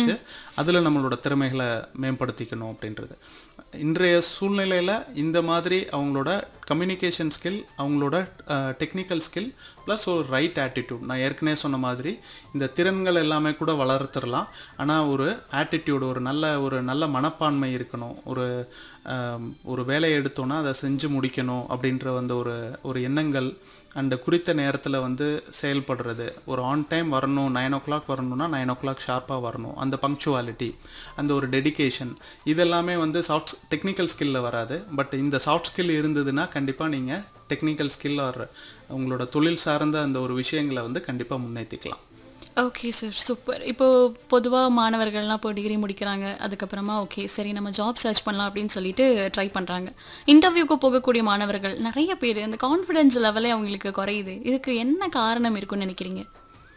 வச்சு அதில் நம்மளோட திறமைகளை மேம்படுத்திக்கணும் அப்படின்றது இன்றைய சூழ்நிலையில் இந்த மாதிரி அவங்களோட கம்யூனிகேஷன் ஸ்கில் அவங்களோட டெக்னிக்கல் ஸ்கில் ப்ளஸ் ஒரு ரைட் ஆட்டிடியூட் நான் ஏற்கனவே சொன்ன மாதிரி இந்த திறன்கள் எல்லாமே கூட வளர்த்துடலாம் ஆனால் ஒரு ஆட்டிடியூட் ஒரு நல்ல ஒரு நல்ல மனப்பான்மை இருக்கணும் ஒரு ஆம், ஒரு வேலையை எடுத்தோன்னா அதை செஞ்சு முடிக்கணும் அப்படின்ற அந்த ஒரு ஒரு எண்ணங்கள் அண்ட் குறித்த நேரத்தில் வந்து செயல்படுறது ஒரு ஆன் டைம் வரணும் நைன் ஓ கிளாக் வரணும்னா நைன் ஓ கிளாக் ஷார்ப்பாக வரணும் அந்த பங்க்சுவாலிட்டி அந்த ஒரு டெடிகேஷன் இதெல்லாமே வந்து சாஃப்ட் டெக்னிக்கல் ஸ்கில்ல வராது பட் இந்த சாஃப்ட் ஸ்கில் இருந்ததுன்னா கண்டிப்பாக நீங்கள் டெக்னிக்கல் ஸ்கில் ஆர் உங்களோட தொழில் சார்ந்த அந்த ஒரு விஷயங்களை வந்து கண்டிப்பாக முன்னேற்றிக்கலாம் ஓகே சார் சூப்பர் இப்போ பொதுவாக மாணவர்கள்லாம் இப்போ டிகிரி முடிக்கிறாங்க அதுக்கப்புறமா ஓகே சரி நம்ம ஜாப் சர்ச் பண்ணலாம் அப்படின்னு சொல்லிட்டு ட்ரை பண்ணுறாங்க இன்டர்வியூக்கு போகக்கூடிய மாணவர்கள் நிறைய பேர் அந்த கான்ஃபிடன்ஸ் லெவலே அவங்களுக்கு குறையுது இதுக்கு என்ன காரணம் இருக்குன்னு நினைக்கிறீங்க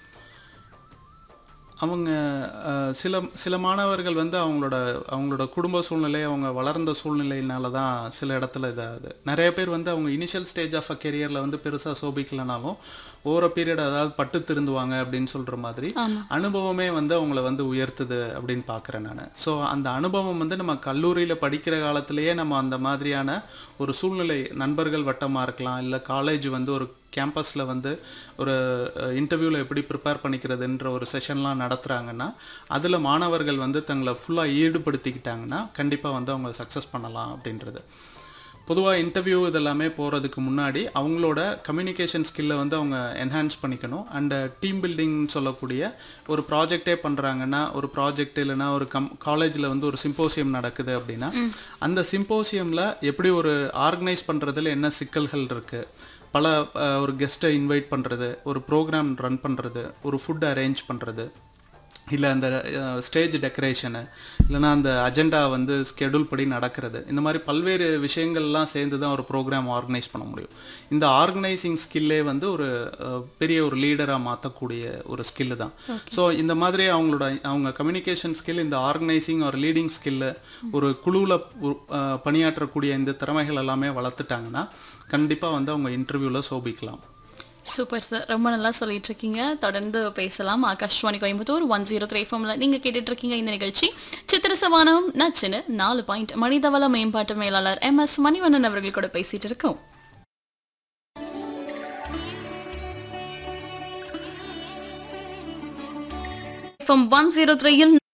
அவங்க அஹ், சில சில மாணவர்கள் வந்து அவங்களோட அவங்களோட குடும்ப சூழ்நிலை அவங்க வளர்ந்த சூழ்நிலையினால தான் சில இடத்துல இதாகுது நிறைய பேர் வந்து அவங்க இனிஷியல் ஸ்டேஜ் ஆஃப் அ கெரியரில் வந்து பெருசாக சோபிக்கலனாலும் ஓவர பீரியட் அதாவது பட்டு திருந்துவாங்க அப்படின்னு சொல்கிற மாதிரி அனுபவமே வந்து அவங்கள வந்து உயர்த்துது அப்படின்னு பார்க்குறேன் நான் ஸோ அந்த அனுபவம் வந்து நம்ம கல்லூரியில் படிக்கிற காலத்திலேயே நம்ம அந்த மாதிரியான ஒரு சூழ்நிலை நண்பர்கள் வட்டமாக இருக்கலாம் இல்லை காலேஜ் வந்து ஒரு கேம்பஸில் வந்து ஒரு இன்டர்வியூவில் எப்படி ப்ரிப்பேர் பண்ணிக்கிறதுன்ற ஒரு செஷன்லாம் நடத்துகிறாங்கன்னா அதில் மாணவர்கள் வந்து தங்களை ஃபுல்லாக ஈடுபடுத்திக்கிட்டாங்கன்னா கண்டிப்பாக வந்து அவங்க சக்ஸஸ் பண்ணலாம் அப்படின்றது பொதுவாக இன்டர்வியூ இதெல்லாமே போகிறதுக்கு முன்னாடி அவங்களோட கம்யூனிகேஷன் ஸ்கில்லை வந்து அவங்க என்ஹான்ஸ் பண்ணிக்கணும் அண்ட் டீம் பில்டிங்னு சொல்லக்கூடிய ஒரு ப்ராஜெக்டே பண்ணுறாங்கன்னா ஒரு ப்ராஜெக்ட் இல்லைன்னா ஒரு கம் காலேஜில் வந்து ஒரு சிம்போசியம் நடக்குது அப்படின்னா அந்த சிம்போசியமில் எப்படி ஒரு ஆர்கனைஸ் பண்ணுறதுல என்ன சிக்கல்கள் இருக்குது பல அஹ், ஒரு கெஸ்ட்டை இன்வைட் பண்ணுறது ஒரு ப்ரோக்ராம் ரன் பண்ணுறது ஒரு ஃபுட் அரேஞ்ச் பண்ணுறது இல்லை அந்த ஸ்டேஜ் டெக்கரேஷனு இல்லைன்னா அந்த அஜெண்டா வந்து ஸ்கெடியூல் படி நடக்கிறது இந்த மாதிரி பல்வேறு விஷயங்கள்லாம் சேர்ந்து தான் ஒரு ப்ரோக்ராம் ஆர்கனைஸ் பண்ண முடியும் இந்த ஆர்கனைசிங் ஸ்கில்லே வந்து ஒரு அஹ், பெரிய ஒரு லீடராக மாற்றக்கூடிய ஒரு ஸ்கில்லு தான் ஸோ இந்த மாதிரி அவங்களோட அவங்க கம்யூனிகேஷன் ஸ்கில் இந்த ஆர்கனைசிங் ஒரு லீடிங் ஸ்கில்லு ஒரு குழுவில் பணியாற்றக்கூடிய இந்த திறமைகள் எல்லாமே வளர்த்துட்டாங்கன்னா கண்டிப்பாக வந்து அவங்க இன்டர்வியூவில் சோபிக்கலாம் சூப்பர் சார் ரொம்ப நல்லா சொல்லிட்டு இருக்கீங்க தொடர்ந்து பேசலாம் Akashvani Coimbatore one zero three ஃபோம்ல நீங்க கேட்டுட்டு இருக்கீங்க இந்த நிகழ்ச்சி சித்திர சவானம் நச்சுன்னு நாலு பாயிண்ட் மனிதவள மேம்பாட்டு மேலாளர் எம் எஸ் மணிவண்ணன் அவர்கள் கூட பேசிட்டு இருக்கோம் ஒன் ஜீரோ த்ரீயில்